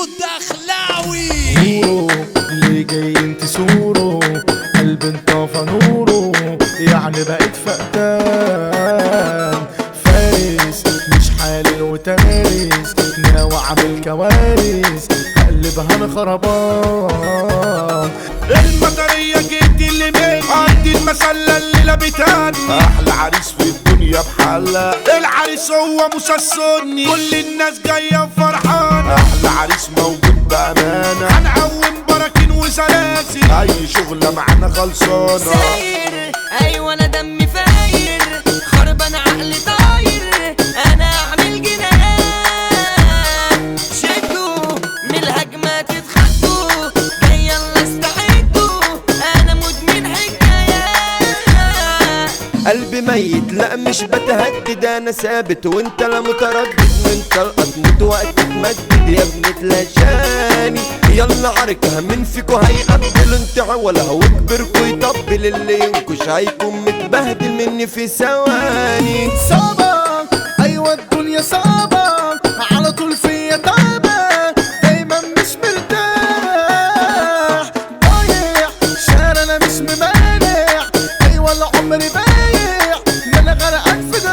الدخلاوي نورو اللي جايين تسورو قلب انطفى نورو يعني بقيت فقدان فارس مش حالل وتمارس ناوي اعمل كوارث قلبها انا خربان المطرية جيت اللي من عندي المسلة اللي لبتاني أحلى عريس في الدنيا بحالة العريس هو موسى السني كل الناس جاية فرحانة أحلى عريس موجود بأمانة هنعوم براكين وسلاسل أي شغلة معانا خلصانة ساير ايوه انا دمي فاير خربان عقلي طاير انا اعمل جنان شدوا من الهجمة تتخدوا جاي يلا استعدوا انا مدمن حكايات قلبي ميت لا مش بتهدد انا ثابت وانت لا متردد من طلقة تموت وقت تمدد يا ابني تلاشاني يلا عركها من فيكو هيقبل انت ولا هو كبركو يطبل اللي ينكش هيكون متبهدل مني في ثواني صعبة ايوه الدنيا صعبة على طول فيا تعبة دايما مش مرتاح ضايع شارع انا مش ممانع ايوه العمر بايع ما انا غرقان في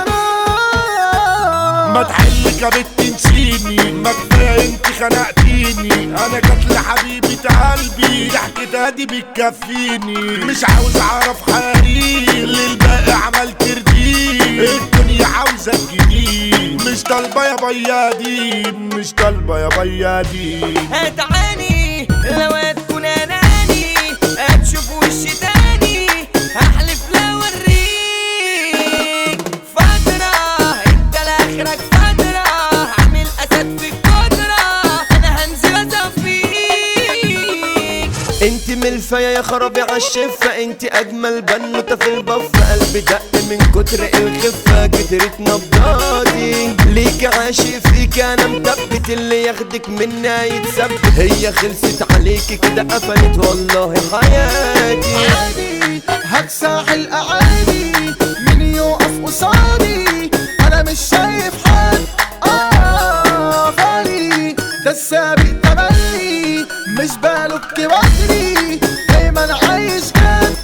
ما جراح تحلك يا بنت نسيني ما كفايه انت خنقتيني انا جات لحبيبة قلبي ضحكتها دي بتكفيني مش عاوز اعرف حالي اللي الباقي عمل ترضيه الدنيا عاوزة الجديد مش طالبة يا بيادي مش طالبة يا بيادي هتعاني لو هتكون اناني هتشوف وش تاني هحلف لا اوريك فترة انت لاخرك فترة عامل اسد في القدرة انا هنزل اصفيك انت ملفية يا خرابي عالشفة انت اجمل بنوتة في البف قلبي دق من كتر الخفة كترت نبضاتي ليك عاشق فيك انا مثبت اللي ياخدك منا يتثبت هي خلصت عليكي كده قفلت والله حياتي عادي هكسح الاعادي مين يقف قصادي انا مش شايف حد اه فالي ده السابق تملي مش بالك بدري دايما عايش جد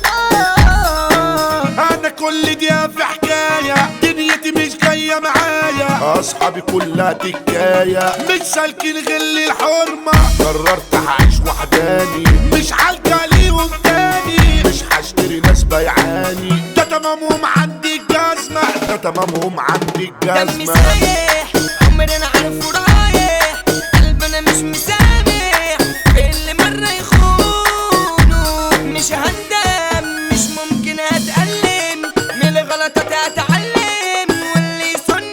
آه انا كل دقيقة في حكاية دنيتي مش جاية معايا اصحابي كلها تكاية مش سالكين غل الحرمة قررت هعيش وحداني مش حالكة ليهم تاني مش هشتري ناس بيعاني ده تمامهم عندي الجزمة ده تمامهم عندي دمي الجزمة سايح عمري انا عارفه رايح قلبنا مش مسامح اللي مرة يخونوا مش هندم مش ممكن اتألم من الغلطات اتعلم واللي يصن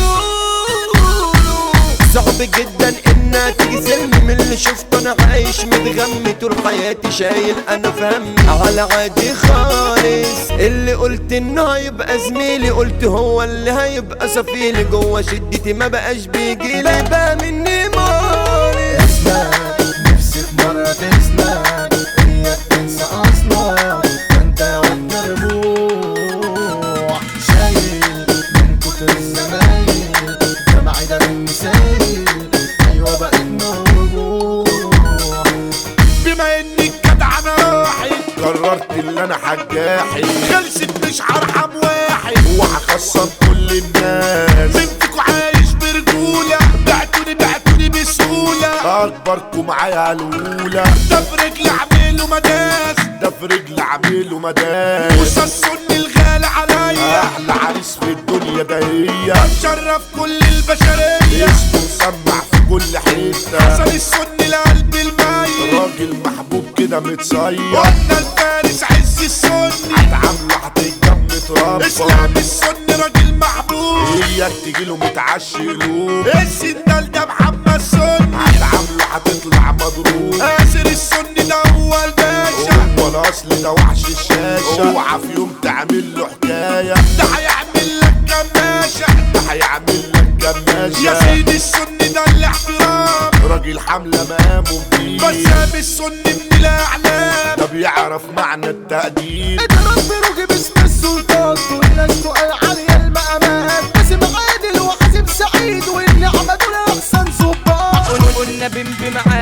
يزوله صعب جدا انها تيجي سلمي من اللي شفته انا عايش متغمي طول حياتي شايل انا فهمي على عادي خالص اللي قلت انه هيبقى زميلي قلت هو اللي هيبقى سفيلي جوه شدتي ما بقاش بيجي لي بقى مني مالي اسمك نفسي في مرة تسمع هي تنسى اصلا انت واد مربوح شايل من كتر الزمايل دمعي ده مني سايل ايوه بقيت مربوح بما اني الجدع انا راحي قررت ان انا حجاحي خلصت مش هرحم واحد وهخصم كل الناس منكم عايش برجولة بعتوني بعتوني بسهولة اكبركم معايا الاولى ده في رجل عميله مداس ده في رجل عميله مداس موسى السن الغالي عليا احلى عريس في الدنيا ده هي بشرف كل البشرية اسمه مسمع في كل حتة حسن السن لقلب الميت راجل محبوب كده متصير وانا الفارس عز السن هتعامله هتتجم تربى اسلام السن راجل محبوب اياك تجيله متعشي قلوب السندال ده محمد سن هتعامله هتطلع مضروب اسر السن ده هو الباشا هو الاصل ده وحش الشاشة اوعى في يوم تعمل له حكاية ده هيعمل لك كماشة ده هيعمل لك كماشة يا سيدي السن ده الاحترام راجل حملة مقامه كبير بسام السن من الاعلام ده بيعرف معنى التقدير اضرب بروج باسم السلطان والناس تقال عالية المقامات باسم عادل وحازم سعيد والنعمة دول احسن ظباط قلنا انا بمبي معاك